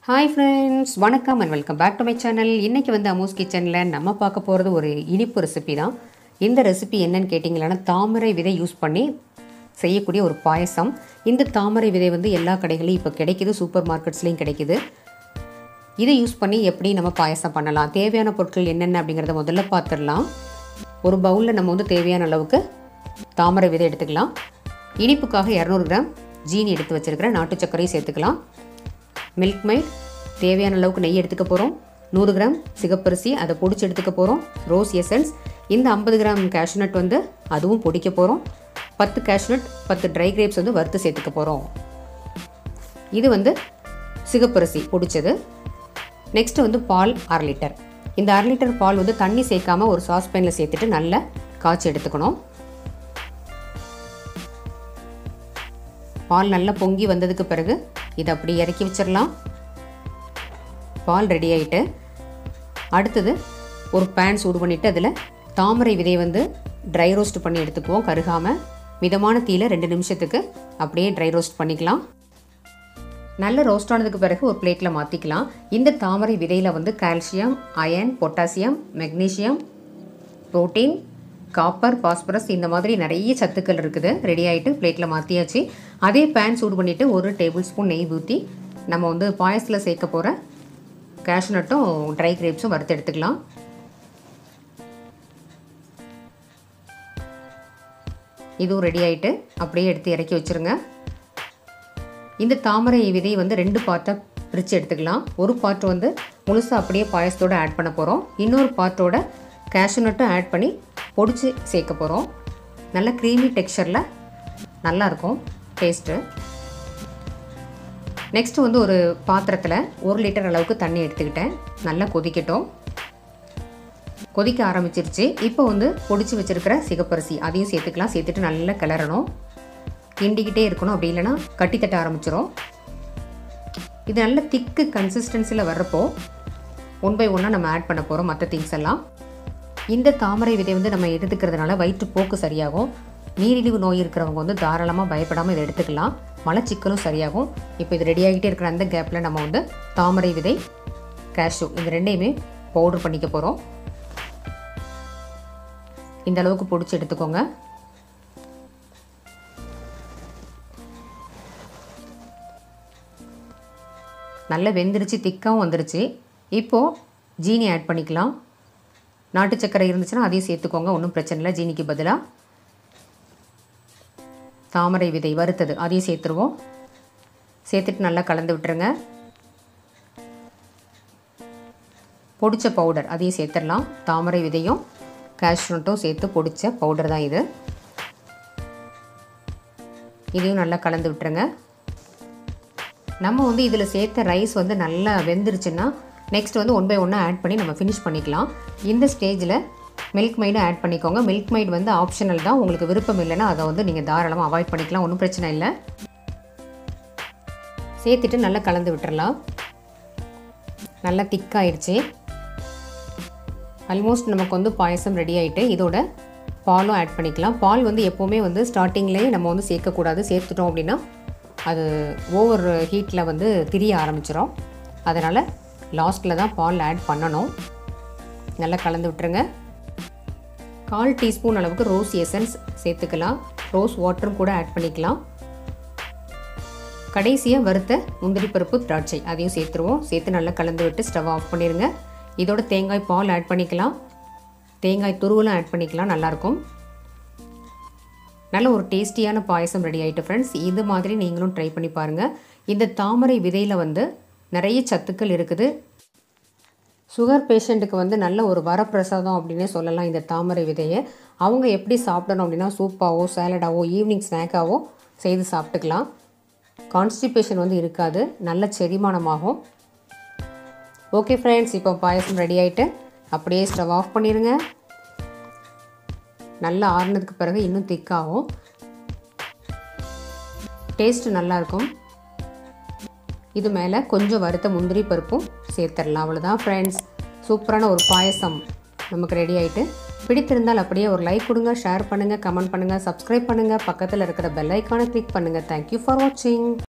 hi friends வணக்கம் and welcome back to my channel இன்றைக்கி வந்து அமூஸ் கிச்சனில் நம்ம பார்க்க போகிறது ஒரு இனிப்பு ரெசிபி தான் இந்த ரெசிபி என்னன்னு கேட்டிங்களன்னா தாமரை விதை யூஸ் பண்ணி செய்யக்கூடிய ஒரு பாயசம் இந்த தாமரை விதை வந்து எல்லா கடைகளையும் இப்போ கிடைக்குது சூப்பர் மார்க்கெட்ஸ்லேயும் கிடைக்குது இதை யூஸ் பண்ணி எப்படி நம்ம பாயசம் பண்ணலாம் தேவையான பொருட்கள் என்னென்ன அப்படிங்கிறத முதல்ல பார்த்துடலாம் ஒரு பவுலில் நம்ம வந்து தேவையான அளவுக்கு தாமரை விதை எடுத்துக்கலாம் இனிப்புக்காக இரநூறு கிராம் ஜீனி எடுத்து வச்சுருக்கிறேன் நாட்டு சர்க்கரையும் சேர்த்துக்கலாம் மில்க் மைட் தேவையான அளவுக்கு நெய் எடுத்துக்க போகிறோம் நூறு கிராம் சிகப்பரிசி அதை பொடிச்சு எடுத்துக்க போகிறோம் ரோஸ் எசன்ஸ் இந்த ஐம்பது கிராம் கேஷ்நட் வந்து அதுவும் பொடிக்க போகிறோம் பத்து கேஷ்நட் பத்து ட்ரை கிரேப்ஸ் வந்து வறுத்து சேர்த்துக்க போகிறோம் இது வந்து சிகப்பரிசி பொடிச்சது நெக்ஸ்ட்டு வந்து பால் அரை லிட்டர் இந்த அரை லிட்டர் பால் வந்து தண்ணி சேர்க்காம ஒரு சாஸ்பேனில் சேர்த்துட்டு நல்லா காய்ச்சி எடுத்துக்கணும் பால் நல்லா பொங்கி வந்ததுக்கு பிறகு இதை அப்படி இறக்கி வச்சிடலாம் பால் ரெடி ஆகிட்டு அடுத்தது ஒரு பேன் சூடு பண்ணிவிட்டு அதில் தாமரை விதையை வந்து ட்ரை ரோஸ்ட் பண்ணி எடுத்துக்குவோம் கருகாமல் மிதமான தீயில ரெண்டு நிமிஷத்துக்கு அப்படியே ட்ரை ரோஸ்ட் பண்ணிக்கலாம் நல்ல ரோஸ்ட் ஆனதுக்கு பிறகு ஒரு பிளேட்டில் மாற்றிக்கலாம் இந்த தாமரை விதையில் வந்து calcium iron potassium magnesium protein copper phosphorus இந்த மாதிரி நிறைய சத்துக்கள் இருக்குது ரெடி ஆகிட்டு பிளேட்டில் மாற்றியாச்சு அதே பேன் சூடு பண்ணிவிட்டு ஒரு டேபிள் ஸ்பூன் நெய் ஊற்றி நம்ம வந்து பாயசத்தில் சேர்க்க போகிற கேஷ்நட்டும் ட்ரை கிரேப்ஸும் வறுத்து எடுத்துக்கலாம் இதுவும் ரெடி ஆகிட்டு அப்படியே எடுத்து இறக்கி வச்சுருங்க இந்த தாமரை விதை வந்து ரெண்டு பார்ட்டாக பிரித்து எடுத்துக்கலாம் ஒரு பார்ட் வந்து முழுசாக அப்படியே பாயசத்தோடு ஆட் பண்ண போகிறோம் இன்னொரு பார்ட்டோட கேஷ்நட்டும் ஆட் பண்ணி பொடிச்சு சேர்க்க போகிறோம் நல்ல க்ரீமி டெக்ஸ்சரில் நல்லாயிருக்கும் டேஸ்ட்டு நெக்ஸ்ட்டு வந்து ஒரு பாத்திரத்தில் ஒரு லிட்டர் அளவுக்கு தண்ணி எடுத்துக்கிட்டேன் நல்லா கொதிக்கட்டும் கொதிக்க ஆரம்பிச்சிருச்சு இப்போ வந்து பொடிச்சு வச்சுருக்கிற சிகப்பரிசி அதையும் சேர்த்துக்கலாம் சேர்த்துட்டு நல்லா கிளறணும் கிண்டிக்கிட்டே இருக்கணும் அப்படி இல்லைன்னா கட்டி தட்ட ஆரம்பிச்சிரும் இது நல்ல திக்கு கன்சிஸ்டன்சியில் வர்றப்போ ஒன் பை ஒன்னாக நம்ம ஆட் பண்ண போகிறோம் மற்ற திங்ஸ் எல்லாம் இந்த தாமரை விதை வந்து நம்ம எடுத்துக்கிறதுனால வயிற்றுப்போக்கு சரியாகும் நீரிழிவு நோய் இருக்கிறவங்க வந்து தாராளமாக பயப்படாமல் இதை எடுத்துக்கலாம் மலச்சிக்கலும் சரியாகும் இப்போ இது ரெடி ஆகிட்டே இருக்கிற அந்த கேப்பில் நம்ம வந்து தாமரை விதை கேஷ்யூ இந்த ரெண்டையுமே பவுடர் பண்ணிக்க போகிறோம் இந்த அளவுக்கு பிடிச்சி எடுத்துக்கோங்க நல்லா வெந்துருச்சு திக்காகவும் வந்துருச்சு இப்போது ஜீனி ஆட் பண்ணிக்கலாம் நாட்டு சக்கரை இருந்துச்சுன்னா அதையும் சேர்த்துக்கோங்க ஒன்றும் பிரச்சனை இல்லை ஜீனிக்கு பதிலாக தாமரை விதை வறுத்தது அதையும் சேர்த்துருவோம் சேர்த்துட்டு நல்லா கலந்து விட்டுருங்க பொடிச்ச பவுடர் அதையும் சேர்த்துடலாம் தாமரை விதையும் கேஷ்நட்டும் சேர்த்து பொடிச்ச பவுடர் தான் இது இதையும் நல்லா கலந்து விட்டுருங்க நம்ம வந்து இதில் சேர்த்த ரைஸ் வந்து நல்லா வெந்துருச்சுன்னா நெக்ஸ்ட் வந்து ஒன் பை ஒன்னாக ஆட் பண்ணி நம்ம ஃபினிஷ் பண்ணிக்கலாம் இந்த ஸ்டேஜில் மில்க் மைடும் ஆட் பண்ணிக்கோங்க மில்க் மைட் வந்து ஆப்ஷனல் தான் உங்களுக்கு விருப்பம் இல்லைன்னா அதை வந்து நீங்கள் தாராளமாக அவாய்ட் பண்ணிக்கலாம் ஒன்றும் பிரச்சனை இல்லை சேர்த்துட்டு நல்லா கலந்து விட்டுறலாம் நல்லா திக்காயிடுச்சு ஆல்மோஸ்ட் நமக்கு வந்து பாயசம் ரெடி ஆகிட்டு இதோட பாலும் ஆட் பண்ணிக்கலாம் பால் வந்து எப்போவுமே வந்து ஸ்டார்டிங்லேயே நம்ம வந்து சேர்க்கக்கூடாது சேர்த்துட்டோம் அப்படின்னா அது ஓவர் ஹீட்டில் வந்து திரிய ஆரம்பிச்சிடும் அதனால் லாஸ்ட்டில் தான் பால் ஆட் பண்ணணும் நல்லா கலந்து விட்டுருங்க கால் டீஸ்பூன் அளவுக்கு ரோஸ் எசன்ஸ் சேர்த்துக்கலாம் ரோஸ் வாட்டரும் கூட ஆட் பண்ணிக்கலாம் கடைசியாக வறுத்த முந்திரி பருப்பு திராட்சை அதையும் சேர்த்துருவோம் சேர்த்து நல்லா கலந்து விட்டு ஸ்டவ் ஆஃப் பண்ணிடுங்க இதோட தேங்காய் பால் ஆட் பண்ணிக்கலாம் தேங்காய் துருவலும் ஆட் பண்ணிக்கலாம் நல்லாயிருக்கும் நல்ல ஒரு டேஸ்டியான பாயசம் ரெடி ஆகிட்டு ஃப்ரெண்ட்ஸ் இது மாதிரி நீங்களும் ட்ரை பண்ணி பாருங்கள் இந்த தாமரை விதையில் வந்து நிறைய சத்துக்கள் இருக்குது சுகர் பேஷண்ட்டுக்கு வந்து நல்ல ஒரு வரப்பிரசாதம் அப்படின்னே சொல்லலாம் இந்த தாமரை விதையை அவங்க எப்படி சாப்பிடணும் அப்படின்னா சூப்பாவோ சேலடாவோ ஈவினிங் ஸ்நாக்காவோ செய்து சாப்பிட்டுக்கலாம் கான்ஸ்டிபேஷன் வந்து இருக்காது நல்ல செரிமானமாகும் ஓகே ஃப்ரெண்ட்ஸ் இப்போ பாயசம் ரெடி ஆகிட்டு அப்படியே ஸ்டவ் ஆஃப் பண்ணிடுங்க நல்லா ஆறுனதுக்கு பிறகு இன்னும் திக்காகும் டேஸ்ட்டு நல்லாயிருக்கும் இது மேலே கொஞ்சம் வறுத்த முந்திரி பருப்பும் சேர்த்துடலாம் அவ்வளோதான் ஃப்ரெண்ட்ஸ் சூப்பரான ஒரு பாயசம் நமக்கு ரெடி ஆகிட்டு பிடித்திருந்தால் அப்படியே ஒரு லைக் கொடுங்க ஷேர் பண்ணுங்கள் கமெண்ட் பண்ணுங்கள் சப்ஸ்கிரைப் பண்ணுங்கள் பக்கத்தில் இருக்கிற பெல் ஐக்கானை கிளிக் பண்ணுங்கள் தேங்க்யூ ஃபார் வாட்சிங்